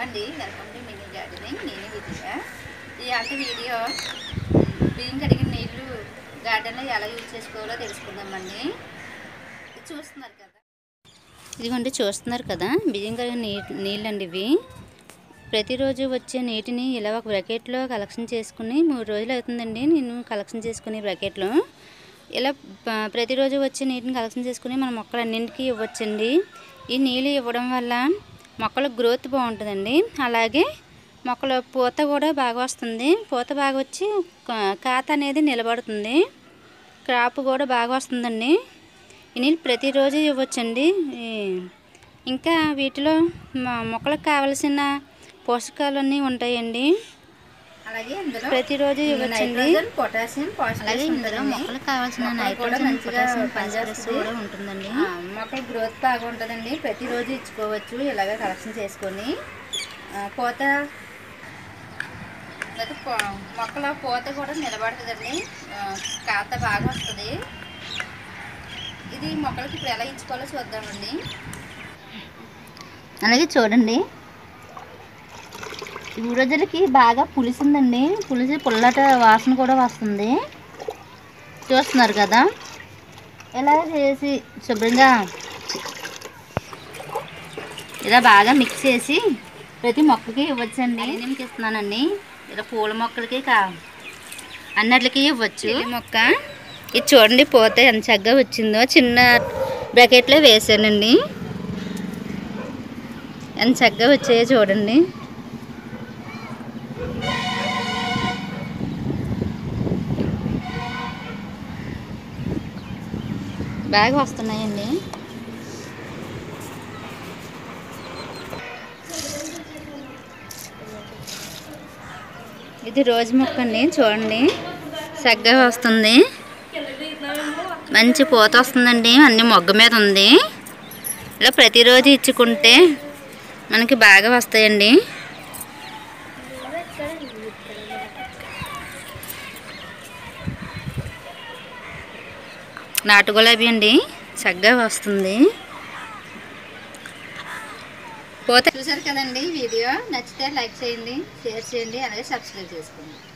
అండి welcome to mini gardening నేను విజయ ఇవాళ వీడియో బియ్యం కడిగిన నీళ్లు గార్డెన్లో ఎలా యూజ్ చేసుకోవాలో తెలుసుకుందామండి ఇది చూస్తున్నారు కదా ఇదిగోండి చూస్తున్నారు కదా బియ్యం కడిగిన నీ నీళ్ళండి ఇవి ప్రతిరోజు వచ్చే నీటిని ఇలా ఒక బ్రకెట్లో కలెక్షన్ చేసుకుని మూడు రోజులు అవుతుందండి నేను కలెక్షన్ చేసుకునే బ్రకెట్లో ఇలా ప- ప్రతిరోజు వచ్చే నీటిని కలెక్షన్ చేసుకుని మన మొక్కలన్నింటికి ఇవ్వచ్చండి ఈ నీళ్ళు ఇవ్వడం వల్ల మొక్కల గ్రోత్ బాగుంటుందండి అలాగే మొక్కల పూత కూడా బాగా వస్తుంది పూత బాగా వచ్చి కా- కాత అనేది నిలబడుతుంది క్రాప్ కూడా బాగా వస్తుందండి ఈ నీళ్ళు ప్రతిరోజు ఇవ్వచ్చండి ఈ- ఇంకా వీటిలో మా- మొక్కలకు కావలసిన పోషకాలన్నీ ఉంటాయండి అలాగే ఇందులో ప్రతిరోజు ఇవ్వచ్చండి నైట్రోజన్ పొటాషియం అలాగే ఫాస్ఫరస్ ఇందులో ఉంటుందండి. మొక్కలకు కావాల్సిన మొక్కలు కూడా నైట్రోజన్ మంచిగా పొటాషియం ఫాస్ఫరస్ పనిచేస్తుంది. కూడా ఉంటుందండి ఆ, మొక్కల గ్రోత్ బాగా ఉంటుందండి ప్రతిరోజు ఇచ్చుకోవచ్చు ఇలాగ కలెక్షన్ చేసుకొని ఆ, పూత అయితే పో- మొక్కల పూత కూడా నిలబడుతుందండి ఆ, కాత బాగా వస్తుంది ఇది మొక్కలకి ఇప్పుడు ఎలా ఇచ్చుకోవాలో చూద్దామండి అలాగే చూడండి ఈ రోజులకి బాగా పులిసిందండి పులిసి పుల్లట వాసన కూడా వస్తుంది చూస్తున్నారు కదా ఇలా చేసి శుభ్రంగా ఇలా బాగా మిక్స్ చేసి ప్రతి మొక్కకి ఇవ్వచ్చండి నేను ఇస్తున్నానండి ఇలా పూల మొక్కలకి కా అన్నట్లకి ఇవ్వచ్చు ఈ మొక్క ఇది చూడండి పూత ఎంత చక్కగా వచ్చిందో చిన్న బకెట్లో వేసానండి ఎంత చక్కగా వచ్చాయో చూడండి బాగా వస్తున్నాయండి ఇది రోజు మొక్క అండి చూడండి చక్కగా వస్తుంది మంచి పూత వస్తుందండి అన్ని మొగ్గ మీద ఉంది ఇలా ప్రతిరోజు ఇచ్చుకుంటే మనకి బాగా వస్తాయండి నాటు గులాబీ అండి చక్కగా వస్తుంది పోతే చూసారు కదండి వీడియో నచ్చితే లైక్ చేయండి షేర్ చేయండి అలాగే సబ్స్క్రైబ్ చేసుకోండి